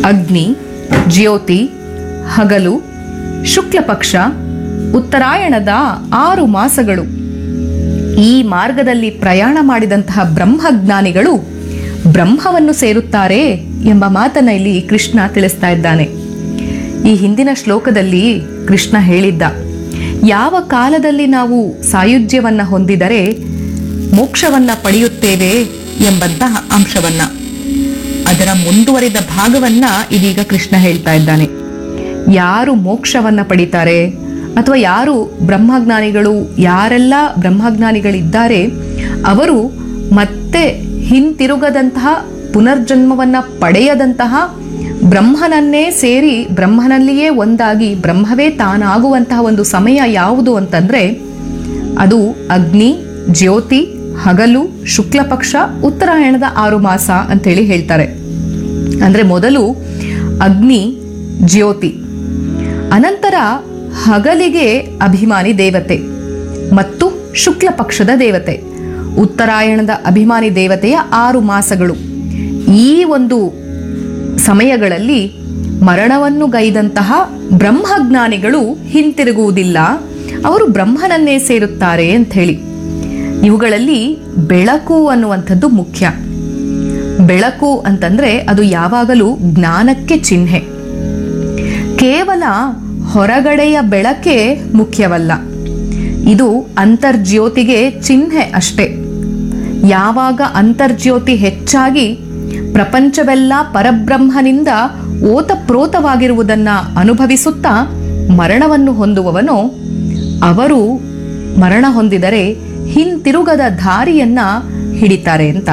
ಅಗ್ನಿ ಜ್ಯೋತಿ ಹಗಲು ಶುಕ್ಲ ಪಕ್ಷ ಉತ್ತರಾಯಣದ ಆರು ಮಾಸಗಳು ಈ ಮಾರ್ಗದಲ್ಲಿ ಪ್ರಯಾಣ ಮಾಡಿದಂತಹ ಬ್ರಹ್ಮಜ್ಞಾನಿಗಳು ಬ್ರಹ್ಮವನ್ನು ಸೇರುತ್ತಾರೆ ಎಂಬ ಮಾತನ್ನ ಇಲ್ಲಿ ಕೃಷ್ಣ ತಿಳಿಸ್ತಾ ಇದ್ದಾನೆ ಈ ಹಿಂದಿನ ಶ್ಲೋಕದಲ್ಲಿ ಕೃಷ್ಣ ಹೇಳಿದ್ದ ಯಾವ ಕಾಲದಲ್ಲಿ ನಾವು ಸಾಯುಜ್ಯವನ್ನ ಹೊಂದಿದರೆ ಮೋಕ್ಷವನ್ನ ಪಡೆಯುತ್ತೇವೆ ಎಂಬಂತಹ ಅಂಶವನ್ನ ಅದರ ಮುಂದುವರಿದ ಭಾಗವನ್ನ ಇದೀಗ ಕೃಷ್ಣ ಹೇಳ್ತಾ ಇದ್ದಾನೆ ಯಾರು ಮೋಕ್ಷವನ್ನ ಪಡಿತಾರೆ ಅಥವಾ ಯಾರು ಬ್ರಹ್ಮಜ್ಞಾನಿಗಳು ಯಾರೆಲ್ಲ ಬ್ರಹ್ಮಜ್ಞಾನಿಗಳಿದ್ದಾರೆ ಅವರು ಮತ್ತೆ ಹಿಂತಿರುಗದಂತಹ ಪುನರ್ಜನ್ಮವನ್ನ ಪಡೆಯದಂತಹ ಬ್ರಹ್ಮನನ್ನೇ ಸೇರಿ ಬ್ರಹ್ಮನಲ್ಲಿಯೇ ಒಂದಾಗಿ ಬ್ರಹ್ಮವೇ ತಾನಾಗುವಂತಹ ಒಂದು ಸಮಯ ಯಾವುದು ಅಂತಂದ್ರೆ ಅದು ಅಗ್ನಿ ಜ್ಯೋತಿ ಹಗಲು ಶುಕ್ಲ ಪಕ್ಷ ಉತ್ತರಾಯಣದ ಆರು ಮಾಸ ಅಂತೇಳಿ ಹೇಳ್ತಾರೆ ಅಂದ್ರೆ ಮೊದಲು ಅಗ್ನಿ ಜ್ಯೋತಿ ಅನಂತರ ಹಗಲಿಗೆ ಅಭಿಮಾನಿ ದೇವತೆ ಮತ್ತು ಶುಕ್ಲ ಪಕ್ಷದ ದೇವತೆ ಉತ್ತರಾಯಣದ ಅಭಿಮಾನಿ ದೇವತೆಯ ಆರು ಮಾಸಗಳು ಈ ಒಂದು ಸಮಯಗಳಲ್ಲಿ ಮರಣವನ್ನು ಗೈದಂತಹ ಬ್ರಹ್ಮಜ್ಞಾನಿಗಳು ಹಿಂತಿರುಗುವುದಿಲ್ಲ ಅವರು ಬ್ರಹ್ಮನನ್ನೇ ಸೇರುತ್ತಾರೆ ಅಂತ ಹೇಳಿ ಇವುಗಳಲ್ಲಿ ಬೆಳಕು ಅನ್ನುವಂಥದ್ದು ಮುಖ್ಯ ಬೆಳಕು ಅಂತಂದ್ರೆ ಅದು ಯಾವಾಗಲೂ ಜ್ಞಾನಕ್ಕೆ ಚಿಹ್ನೆ ಕೇವಲ ಹೊರಗಡೆಯ ಬೆಳಕೆ ಮುಖ್ಯವಲ್ಲ ಇದು ಅಂತರ್ಜ್ಯೋತಿಗೆ ಚಿಹ್ನೆ ಅಷ್ಟೇ ಯಾವಾಗ ಅಂತರ್ಜ್ಯೋತಿ ಹೆಚ್ಚಾಗಿ ಪ್ರಪಂಚವೆಲ್ಲ ಪರಬ್ರಹ್ಮನಿಂದ ಓತಪ್ರೋತವಾಗಿರುವುದನ್ನ ಅನುಭವಿಸುತ್ತಾ ಮರಣವನ್ನು ಹೊಂದುವವನೋ ಅವರು ಮರಣ ಹೊಂದಿದರೆ ಹಿಂತಿರುಗದ ದಾರಿಯನ್ನ ಹಿಡಿತಾರೆ ಅಂತ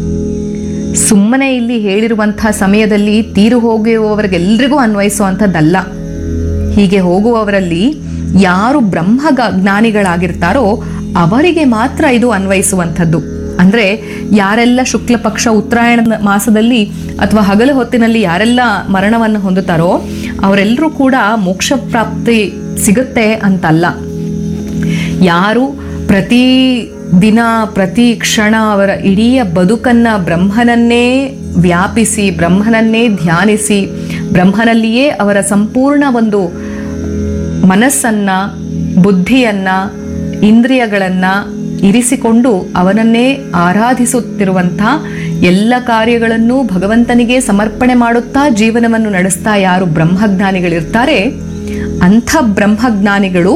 ಸುಮ್ಮನೆ ಇಲ್ಲಿ ಹೇಳಿರುವಂತಹ ಸಮಯದಲ್ಲಿ ತೀರು ಹೋಗುವವರಿಗೆಲ್ರಿಗೂ ಅನ್ವಯಿಸುವಂಥದ್ದಲ್ಲ ಹೀಗೆ ಹೋಗುವವರಲ್ಲಿ ಯಾರು ಬ್ರಹ್ಮ ಗ- ಜ್ಞಾನಿಗಳಾಗಿರ್ತಾರೋ ಅವರಿಗೆ ಮಾತ್ರ ಇದು ಅನ್ವಯಿಸುವಂಥದ್ದು ಅಂದ್ರೆ ಯಾರೆಲ್ಲ ಶುಕ್ಲ ಪಕ್ಷ ಉತ್ತರಾಯಣ ಮಾಸದಲ್ಲಿ ಅಥವಾ ಹಗಲು ಹೊತ್ತಿನಲ್ಲಿ ಯಾರೆಲ್ಲ ಮರಣವನ್ನು ಹೊಂದುತ್ತಾರೋ ಅವರೆಲ್ಲರೂ ಕೂಡ ಮೋಕ್ಷ ಪ್ರಾಪ್ತಿ ಸಿಗುತ್ತೆ ಅಂತಲ್ಲ ಯಾರು ಪ್ರತಿ ದಿನ ಪ್ರತಿ ಕ್ಷಣ ಅವರ ಇಡೀ ಬದುಕನ್ನ ಬ್ರಹ್ಮನನ್ನೇ ವ್ಯಾಪಿಸಿ ಬ್ರಹ್ಮನನ್ನೇ ಧ್ಯಾನಿಸಿ ಬ್ರಹ್ಮನಲ್ಲಿಯೇ ಅವರ ಸಂಪೂರ್ಣ ಒಂದು ಮನಸ್ಸನ್ನ ಬುದ್ಧಿಯನ್ನ ಇಂದ್ರಿಯಗಳನ್ನ ಇರಿಸಿಕೊಂಡು ಅವನನ್ನೇ ಆರಾಧಿಸುತ್ತಿರುವಂಥ ಎಲ್ಲ ಕಾರ್ಯಗಳನ್ನು ಭಗವಂತನಿಗೆ ಸಮರ್ಪಣೆ ಮಾಡುತ್ತಾ ಜೀವನವನ್ನು ನಡೆಸ್ತಾ ಯಾರು ಬ್ರಹ್ಮಜ್ಞಾನಿಗಳಿರ್ತಾರೆ ಅಂಥ ಬ್ರಹ್ಮಜ್ಞಾನಿಗಳು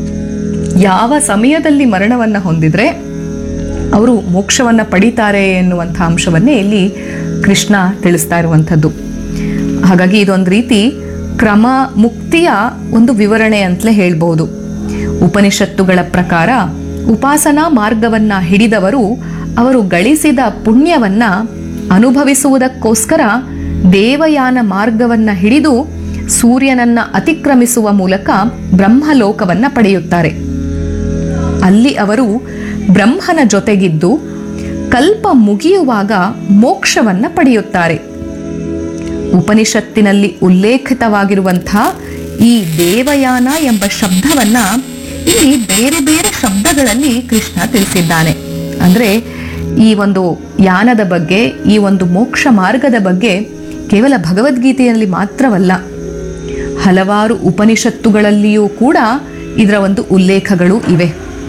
ಯಾವ ಸಮಯದಲ್ಲಿ ಮರಣವನ್ನ ಹೊಂದಿದ್ರೆ ಅವರು ಮೋಕ್ಷವನ್ನ ಪಡಿತಾರೆ ಎನ್ನುವಂಥ ಅಂಶವನ್ನೇ ಇಲ್ಲಿ ಕೃಷ್ಣ ತಿಳಿಸ್ತಾ ಇರುವಂಥದ್ದು ಹಾಗಾಗಿ ಇದೊಂದು ರೀತಿ ಕ್ರಮ ಮುಕ್ತಿಯ ಒಂದು ವಿವರಣೆ ಅಂತಲೇ ಹೇಳ್ಬೋದು ಉಪನಿಷತ್ತುಗಳ ಪ್ರಕಾರ ಉಪಾಸನಾ ಮಾರ್ಗವನ್ನ ಹಿಡಿದವರು ಅವರು ಗಳಿಸಿದ ಪುಣ್ಯವನ್ನ ಅನುಭವಿಸುವುದಕ್ಕೋಸ್ಕರ ದೇವಯಾನ ಮಾರ್ಗವನ್ನ ಹಿಡಿದು ಸೂರ್ಯನನ್ನ ಅತಿಕ್ರಮಿಸುವ ಮೂಲಕ ಬ್ರಹ್ಮಲೋಕವನ್ನ ಪಡೆಯುತ್ತಾರೆ ಅಲ್ಲಿ ಅವರು ಬ್ರಹ್ಮನ ಜೊತೆಗಿದ್ದು ಕಲ್ಪ ಮುಗಿಯುವಾಗ ಮೋಕ್ಷವನ್ನ ಪಡೆಯುತ್ತಾರೆ ಉಪನಿಷತ್ತಿನಲ್ಲಿ ಉಲ್ಲೇಖಿತವಾಗಿರುವಂಥ ಈ ದೇವಯಾನ ಎಂಬ ಶಬ್ದವನ್ನ ಇಲ್ಲಿ ಬೇರೆ ಬೇರೆ ಶಬ್ದಗಳಲ್ಲಿ ಕೃಷ್ಣ ತಿಳಿಸಿದ್ದಾನೆ ಅಂದ್ರೆ ಈ ಒಂದು ಯಾನದ ಬಗ್ಗೆ ಈ ಒಂದು ಮೋಕ್ಷ ಮಾರ್ಗದ ಬಗ್ಗೆ ಕೇವಲ ಭಗವದ್ಗೀತೆಯಲ್ಲಿ ಮಾತ್ರವಲ್ಲ ಹಲವಾರು ಉಪನಿಷತ್ತುಗಳಲ್ಲಿಯೂ ಕೂಡ ಇದರ ಒಂದು ಉಲ್ಲೇಖಗಳು ಇವೆ